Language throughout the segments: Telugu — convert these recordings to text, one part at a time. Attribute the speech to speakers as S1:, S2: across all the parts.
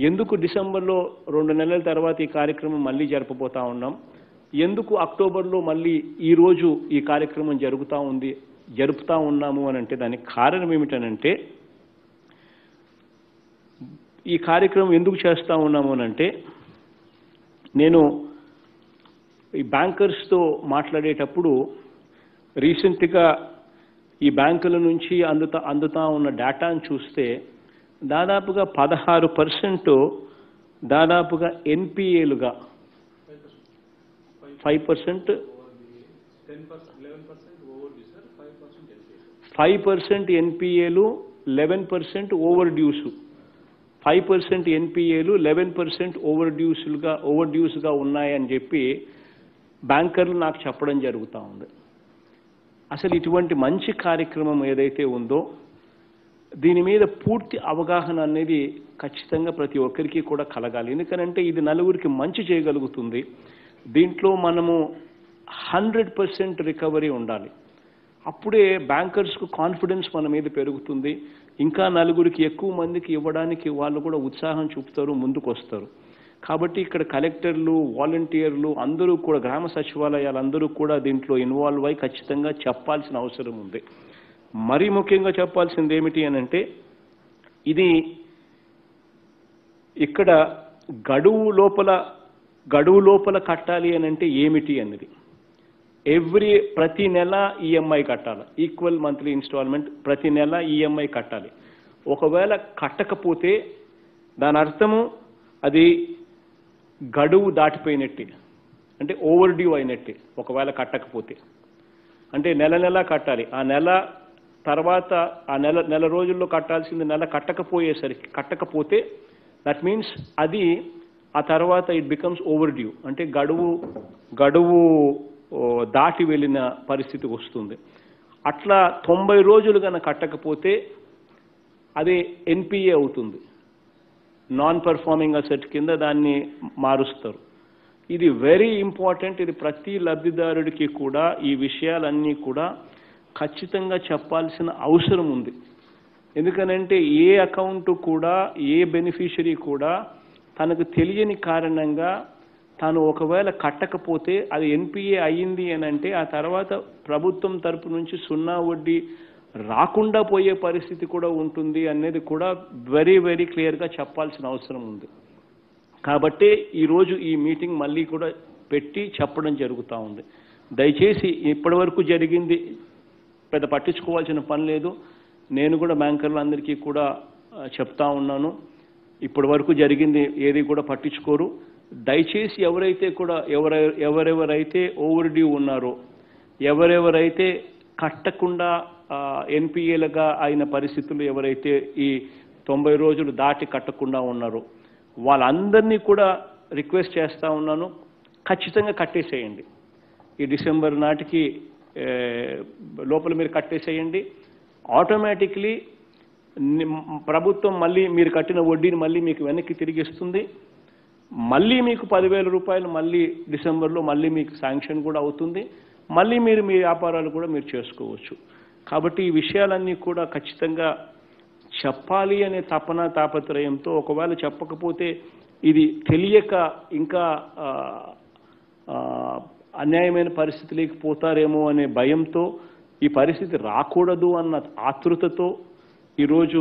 S1: ఎందుకు డిసెంబర్లో రెండు నెలల తర్వాత ఈ కార్యక్రమం మళ్ళీ జరపబోతా ఉన్నాం ఎందుకు అక్టోబర్లో మళ్ళీ ఈరోజు ఈ కార్యక్రమం జరుగుతూ ఉంది జరుపుతా ఉన్నాము అని అంటే దానికి కారణం ఏమిటనంటే ఈ కార్యక్రమం ఎందుకు చేస్తా ఉన్నాము అని అంటే నేను ఈ బ్యాంకర్స్తో మాట్లాడేటప్పుడు రీసెంట్గా ఈ బ్యాంకుల నుంచి అందుతా అందుతా ఉన్న డేటాను చూస్తే దాదాపుగా పదహారు పర్సెంట్ దాదాపుగా ఎన్పిఏలుగా ఫైవ్ పర్సెంట్ ఫైవ్ పర్సెంట్ ఎన్పిఏలు eleven percent overdues five percent ఎన్పిఏలు లెవెన్ పర్సెంట్ ఓవర్ డ్యూస్లుగా ఓవర్ డ్యూస్గా ఉన్నాయని చెప్పి బ్యాంకర్లు నాకు చెప్పడం జరుగుతూ ఉంది అసలు ఇటువంటి మంచి కార్యక్రమం ఏదైతే ఉందో దీని మీద పూర్తి అవగాహన అనేది ఖచ్చితంగా ప్రతి ఒక్కరికి కూడా కలగాలి ఎందుకనంటే ఇది నలుగురికి మంచి చేయగలుగుతుంది దీంట్లో మనము హండ్రెడ్ పర్సెంట్ రికవరీ ఉండాలి అప్పుడే బ్యాంకర్స్కు కాన్ఫిడెన్స్ మన మీద పెరుగుతుంది ఇంకా నలుగురికి ఎక్కువ మందికి ఇవ్వడానికి వాళ్ళు కూడా ఉత్సాహం చూపుతారు ముందుకు వస్తారు కాబట్టి ఇక్కడ కలెక్టర్లు వాలంటీర్లు అందరూ కూడా గ్రామ సచివాలయాలు అందరూ కూడా దీంట్లో ఇన్వాల్వ్ అయి ఖచ్చితంగా చెప్పాల్సిన అవసరం ఉంది మరీ ముఖ్యంగా చెప్పాల్సింది ఏమిటి అని అంటే ఇది ఇక్కడ గడువు లోపల గడువు లోపల కట్టాలి అని అంటే ఏమిటి అన్నది ఎవ్రీ ప్రతి నెల ఈఎంఐ కట్టాలి ఈక్వల్ మంత్లీ ఇన్స్టాల్మెంట్ ప్రతి నెల ఈఎంఐ కట్టాలి ఒకవేళ కట్టకపోతే దాని అర్థము అది గడువు దాటిపోయినట్టే అంటే ఓవర్ డ్యూ అయినట్టే ఒకవేళ కట్టకపోతే అంటే నెల నెల కట్టాలి ఆ నెల తర్వాత ఆ నెల నెల రోజుల్లో కట్టాల్సింది నెల కట్టకపోయేసరికి కట్టకపోతే దట్ మీన్స్ అది ఆ తర్వాత ఇట్ బికమ్స్ ఓవర్ డ్యూ అంటే గడువు గడువు ఓ, దాటి వెళ్ళిన పరిస్థితి వస్తుంది అట్లా తొంభై రోజులు కనుక కట్టకపోతే అది ఎన్పిఏ అవుతుంది నాన్ పర్ఫార్మింగ్ అసెట్ కింద దాన్ని మారుస్తారు ఇది వెరీ ఇంపార్టెంట్ ఇది ప్రతి లబ్ధిదారుడికి కూడా ఈ విషయాలన్నీ కూడా ఖచ్చితంగా చెప్పాల్సిన అవసరం ఉంది ఎందుకనంటే ఏ అకౌంట్ కూడా ఏ బెనిఫిషరీ కూడా తనకు తెలియని కారణంగా తాను ఒకవేళ కట్టకపోతే అది ఎన్పిఏ అయ్యింది అని అంటే ఆ తర్వాత ప్రభుత్వం తరపు నుంచి సున్నా వడ్డీ రాకుండా పోయే పరిస్థితి కూడా ఉంటుంది అనేది కూడా వెరీ వెరీ క్లియర్గా చెప్పాల్సిన అవసరం ఉంది కాబట్టి ఈరోజు ఈ మీటింగ్ మళ్ళీ కూడా పెట్టి చెప్పడం జరుగుతూ ఉంది దయచేసి ఇప్పటివరకు జరిగింది పెద్ద పట్టించుకోవాల్సిన పని లేదు నేను కూడా బ్యాంకర్లందరికీ కూడా ఆ, చెప్తా ఉన్నాను ఇప్పటి వరకు జరిగింది ఏది కూడా పట్టించుకోరు దయచేసి ఎవరైతే కూడా ఎవర ఎవరెవరైతే ఓవర్ డ్యూ ఉన్నారో ఎవరెవరైతే కట్టకుండా ఎన్పిఏలుగా అయిన పరిస్థితులు ఎవరైతే ఈ తొంభై రోజులు దాటి కట్టకుండా ఉన్నారో వాళ్ళందరినీ కూడా రిక్వెస్ట్ చేస్తా ఉన్నాను ఖచ్చితంగా కట్టేసేయండి ఈ డిసెంబర్ నాటికి ఏ, లోపల మీరు కట్టేసేయండి ఆటోమేటిక్లీ ప్రభుత్వం మళ్ళీ మీరు కట్టిన వడ్డీని మళ్ళీ మీకు వెనక్కి తిరిగిస్తుంది మళ్ళీ మీకు పదివేల రూపాయలు మళ్ళీ డిసెంబర్లో మళ్ళీ మీకు శాంక్షన్ కూడా అవుతుంది మళ్ళీ మీరు మీ వ్యాపారాలు కూడా మీరు చేసుకోవచ్చు కాబట్టి ఈ విషయాలన్నీ కూడా ఖచ్చితంగా చెప్పాలి అనే తపన తాపత్రయంతో ఒకవేళ చెప్పకపోతే ఇది తెలియక ఇంకా ఆ, ఆ, అన్యాయమైన పరిస్థితిలోకి పోతారేమో అనే భయంతో ఈ పరిస్థితి రాకూడదు అన్న ఆతృతతో ఈరోజు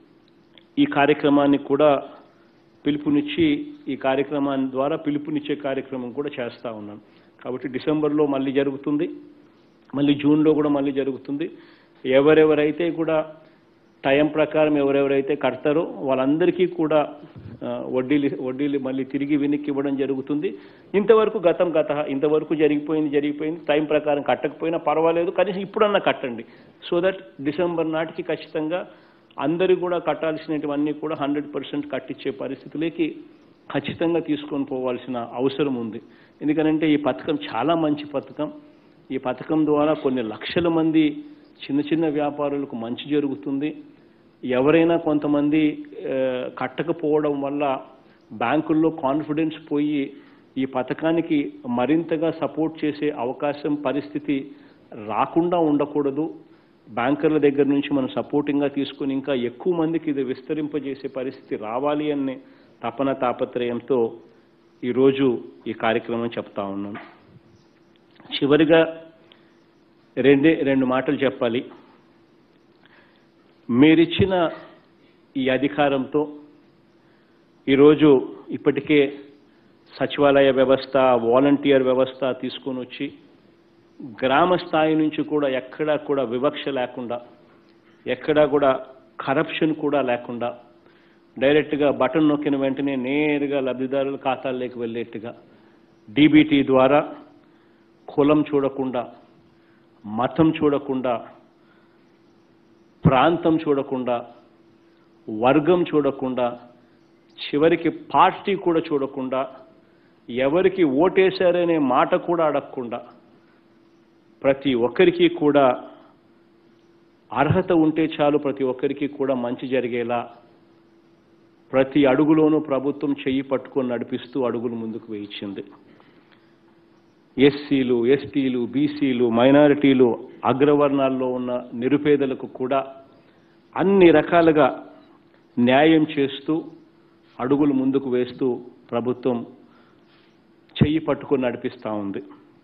S1: ఈ కార్యక్రమాన్ని కూడా పిలుపునిచ్చి ఈ కార్యక్రమాన్ని ద్వారా పిలుపునిచ్చే కార్యక్రమం కూడా చేస్తా ఉన్నాను కాబట్టి డిసెంబర్లో మళ్ళీ జరుగుతుంది మళ్ళీ జూన్లో కూడా మళ్ళీ జరుగుతుంది ఎవరెవరైతే కూడా టైం ప్రకారం ఎవరెవరైతే కడతారో వాళ్ళందరికీ కూడా ఆ, వడ్డీలు వడ్డీలు మళ్ళీ తిరిగి వెనక్కి ఇవ్వడం జరుగుతుంది ఇంతవరకు గతం గత ఇంతవరకు జరిగిపోయింది జరిగిపోయింది టైం ప్రకారం కట్టకపోయినా పర్వాలేదు కనీసం ఇప్పుడన్నా కట్టండి సో దట్ డిసెంబర్ నాటికి ఖచ్చితంగా అందరూ కూడా కట్టాల్సినటువన్నీ కూడా హండ్రెడ్ పర్సెంట్ కట్టించే పరిస్థితులకి ఖచ్చితంగా తీసుకొని పోవాల్సిన అవసరం ఉంది ఎందుకనంటే ఈ పథకం చాలా మంచి పథకం ఈ పథకం ద్వారా కొన్ని లక్షల మంది చిన్న చిన్న వ్యాపారులకు మంచి జరుగుతుంది ఎవరైనా కొంతమంది ఆ, కట్టకపోవడం వల్ల బ్యాంకుల్లో కాన్ఫిడెన్స్ పోయి ఈ పథకానికి మరింతగా సపోర్ట్ చేసే అవకాశం పరిస్థితి రాకుండా ఉండకూడదు బ్యాంకర్ల దగ్గర నుంచి మనం సపోర్టింగ్గా తీసుకుని ఇంకా ఎక్కువ మందికి ఇది విస్తరింపజేసే పరిస్థితి రావాలి అనే తపన తాపత్రయంతో ఈరోజు ఈ కార్యక్రమం చెప్తా ఉన్నాను చివరిగా రెండే రెండు మాటలు చెప్పాలి మీరిచ్చిన ఈ అధికారంతో ఈరోజు ఇప్పటికే సచివాలయ వ్యవస్థ వాలంటీర్ వ్యవస్థ తీసుకొని వచ్చి గ్రామ స్థాయి నుంచి కూడా ఎక్కడా కూడా వివక్ష లేకుండా ఎక్కడా కూడా కరప్షన్ కూడా లేకుండా డైరెక్ట్గా బటన్ నొక్కిన వెంటనే నేరుగా లబ్ధిదారుల ఖాతాల్లోకి వెళ్ళేట్టుగా డీబీటీ ద్వారా కులం చూడకుండా మతం చూడకుండా ప్రాంతం చూడకుండా వర్గం చూడకుండా చివరికి పార్టీ కూడా చూడకుండా ఎవరికి ఓటేశారనే మాట కూడా అడగకుండా ప్రతి ఒక్కరికి కూడా అర్హత ఉంటే చాలు ప్రతి ఒక్కరికి కూడా మంచి జరిగేలా ప్రతి అడుగులోనూ ప్రభుత్వం చెయ్యి పట్టుకొని నడిపిస్తూ అడుగులు ముందుకు వేయించింది ఎస్సీలు ఎస్టీలు బీసీలు మైనారిటీలు అగ్రవర్ణాల్లో ఉన్న నిరుపేదలకు కూడా అన్ని రకాలుగా న్యాయం చేస్తూ అడుగులు ముందుకు వేస్తూ ప్రభుత్వం చెయ్యి పట్టుకొని నడిపిస్తూ ఉంది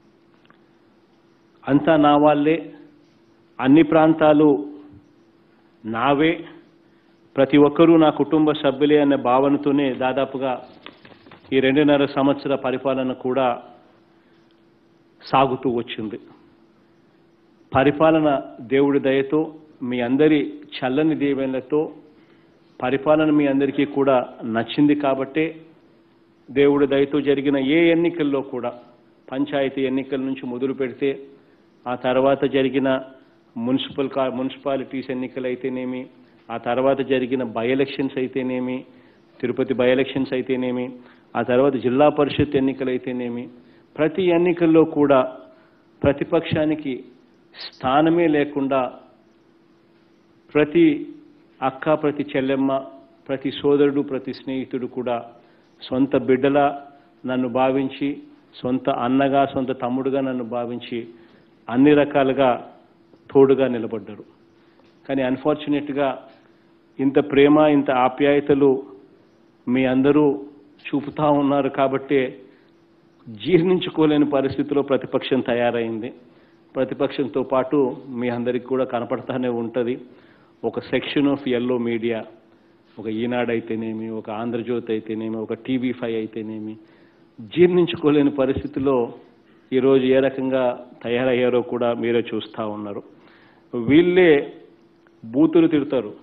S1: అంతా నా వాళ్ళే అన్ని ప్రాంతాలు నావే ప్రతి ఒక్కరూ నా కుటుంబ సభ్యులే అనే భావనతోనే దాదాపుగా ఈ రెండున్నర సంవత్సర పరిపాలన కూడా సాగుతూ వచ్చింది పరిపాలన దేవుడి దయతో మీ అందరి చల్లని దీవెనలతో పరిపాలన మీ అందరికీ కూడా నచ్చింది కాబట్టే దేవుడి దయతో జరిగిన ఏ ఎన్నికల్లో కూడా పంచాయతీ ఎన్నికల నుంచి మొదలు పెడితే ఆ తర్వాత జరిగిన మున్సిపల్ కా మున్సిపాలిటీస్ ఎన్నికలు అయితేనేమి ఆ తర్వాత జరిగిన బై ఎలక్షన్స్ అయితేనేమి తిరుపతి బై ఎలక్షన్స్ అయితేనేమి ఆ తర్వాత జిల్లా పరిషత్ ఎన్నికలు అయితేనేమి ప్రతి ఎన్నికల్లో కూడా ప్రతిపక్షానికి స్థానమే లేకుండా ప్రతి అక్క ప్రతి చెల్లెమ్మ ప్రతి సోదరుడు ప్రతి స్నేహితుడు కూడా సొంత బిడ్డలా నన్ను భావించి సొంత అన్నగా సొంత తమ్ముడుగా నన్ను భావించి అన్ని రకాలుగా తోడుగా నిలబడ్డారు కానీ అన్ఫార్చునేట్గా ఇంత ప్రేమ ఇంత ఆప్యాయతలు మీ అందరూ చూపుతా ఉన్నారు కాబట్టే జీర్ణించుకోలేని పరిస్థితిలో ప్రతిపక్షం తయారైంది ప్రతిపక్షంతో పాటు మీ అందరికి కూడా కనపడతానే ఉంటుంది ఒక సెక్షన్ ఆఫ్ ఎల్లో మీడియా ఒక ఈనాడు అయితేనేమి ఒక ఆంధ్రజ్యోతి అయితేనేమి ఒక టీవీ ఫైవ్ అయితేనేమి జీర్ణించుకోలేని పరిస్థితిలో ఈరోజు ఏ రకంగా తయారయ్యారో కూడా మీరే చూస్తూ ఉన్నారు వీళ్ళే బూతులు తిడతారు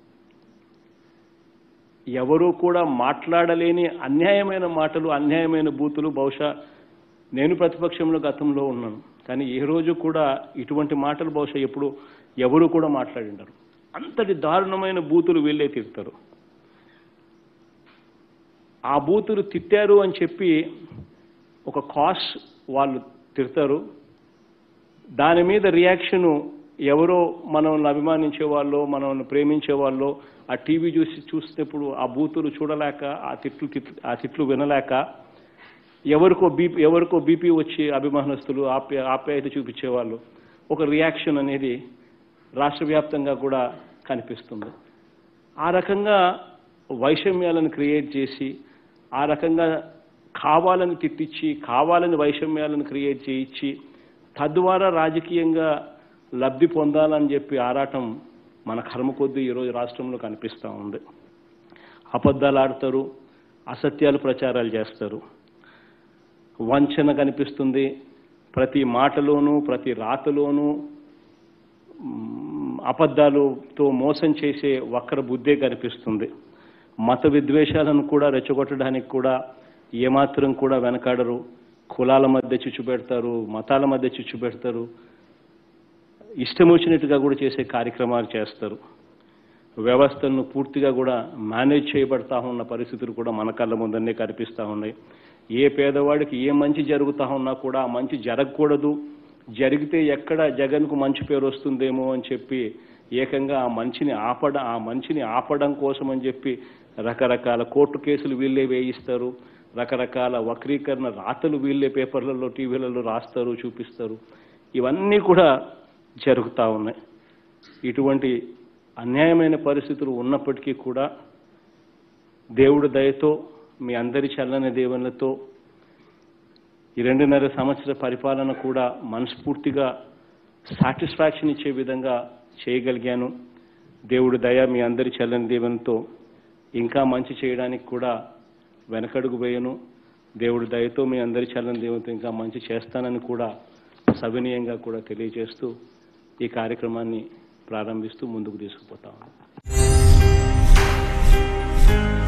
S1: ఎవరూ కూడా మాట్లాడలేని అన్యాయమైన మాటలు అన్యాయమైన బూతులు బహుశా నేను ప్రతిపక్షంలో గతంలో ఉన్నాను కానీ ఏ రోజు కూడా ఇటువంటి మాటలు బహుశా ఎప్పుడు ఎవరు కూడా మాట్లాడిండరు అంతటి దారుణమైన బూతులు వీళ్ళే తిడతారు ఆ బూతులు తిట్టారు అని చెప్పి ఒక కాస్ వాళ్ళు తిడతారు దాని మీద రియాక్షను ఎవరో మనల్ని అభిమానించే వాళ్ళు మనల్ని ప్రేమించే వాళ్ళు ఆ టీవీ చూసి చూసినప్పుడు ఆ బూతులు చూడలేక ఆ తిట్లు తిట్లు ఆ తిట్లు వినలేక ఎవరికో బీపీ ఎవరికో బీపీ వచ్చి అభిమానస్తులు ఆప్య ఆప్యాయత చూపించేవాళ్ళు ఒక రియాక్షన్ అనేది రాష్ట్ర వ్యాప్తంగా కూడా కనిపిస్తుంది ఆ రకంగా వైషమ్యాలను క్రియేట్ చేసి ఆ రకంగా కావాలని తిట్టించి కావాలని వైషమ్యాలను క్రియేట్ చేయించి తద్వారా రాజకీయంగా లబ్ధి పొందాలని చెప్పి ఆరాటం మన కర్మ కొద్దీ ఈరోజు రాష్ట్రంలో కనిపిస్తూ ఉంది అబద్ధాలు ఆడతారు అసత్యాలు ప్రచారాలు చేస్తారు వంచన కనిపిస్తుంది ప్రతి మాటలోనూ ప్రతి రాతలోనూ మ్, అబద్ధాలతో మోసం చేసే వక్ర బుద్ధే కనిపిస్తుంది మత విద్వేషాలను కూడా రెచ్చగొట్టడానికి కూడా ఏమాత్రం కూడా వెనకాడరు కులాల మధ్య చిచ్చు పెడతారు మతాల మధ్య చిచ్చు పెడతారు ఇష్టం వచ్చినట్టుగా కూడా చేసే కార్యక్రమాలు చేస్తారు వ్యవస్థలను పూర్తిగా కూడా మేనేజ్ చేయబడతా ఉన్న పరిస్థితులు కూడా మన కళ్ళ ముందరనే కనిపిస్తూ ఉన్నాయి ఏ పేదవాడికి ఏ మంచి జరుగుతా ఉన్నా కూడా ఆ మంచి జరగకూడదు జరిగితే ఎక్కడ జగన్కు మంచి పేరు వస్తుందేమో అని చెప్పి ఏకంగా ఆ మంచిని ఆపడ ఆ మంచిని ఆపడం కోసం అని చెప్పి రకరకాల కోర్టు కేసులు వీళ్ళే వేయిస్తారు రకరకాల వక్రీకరణ రాతలు వీళ్ళే పేపర్లలో టీవీలలో రాస్తారు చూపిస్తారు ఇవన్నీ కూడా జరుగుతూ ఉన్నాయి ఇటువంటి అన్యాయమైన పరిస్థితులు ఉన్నప్పటికీ కూడా దేవుడు దయతో మీ అందరి చల్లని దేవునితో ఈ రెండున్నర సంవత్సర పరిపాలన కూడా మనస్ఫూర్తిగా సాటిస్ఫాక్షన్ ఇచ్చే విధంగా చేయగలిగాను దేవుడు దయ మీ అందరి చల్లని దేవునితో ఇంకా మంచి చేయడానికి కూడా వెనకడుగు వేయను దేవుడు దయతో మీ అందరి చల్లని దేవునితో ఇంకా మంచి చేస్తానని కూడా సవినీయంగా కూడా తెలియజేస్తూ ఈ కార్యక్రమాన్ని ప్రారంభిస్తూ ముందుకు తీసుకుపోతాము